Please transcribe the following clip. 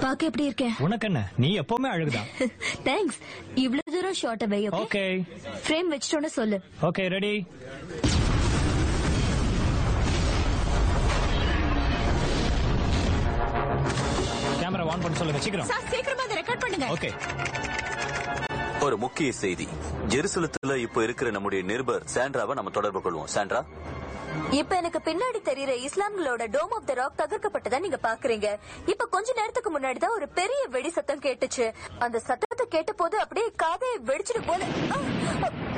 பாக்க எப்படி இருக்கேன் உனக்கு என்ன நீ எப்பவுமே அழகுதான் தேங்க்ஸ் இவ்வளவு தூரம் ஷார்ட் வை ஓகே ஓகே ஃப்ரேம் வச்சிட்டோன்னு சொல்லு ஓகே ரெடி கேமரா ஆன் பண்ண சொல்லுங்க சீக்கிரம் சார் சீக்கிரமா அதை ரெக்கார்ட் பண்ணுங்க ஓகே ஒரு முக்கிய செய்தி ஜெருசலத்துல இப்போ இருக்கிற நம்முடைய நிருபர் சாண்ட்ராவை நம்ம தொடர்பு கொள்வோம் சாண்ட்ரா இப்ப எனக்கு பின்னாடி தெரியுற இஸ்லாம்களோட டோம் ஆஃப் த ராக் தகர்க்கப்பட்டதா நீங்க பாக்குறீங்க இப்ப கொஞ்ச நேரத்துக்கு முன்னாடி தான் ஒரு பெரிய வெடி சத்தம் கேட்டுச்சு அந்த சத்தத்தை கேட்ட போது அப்படியே காதை வெடிச்சிட்டு போல ஆ!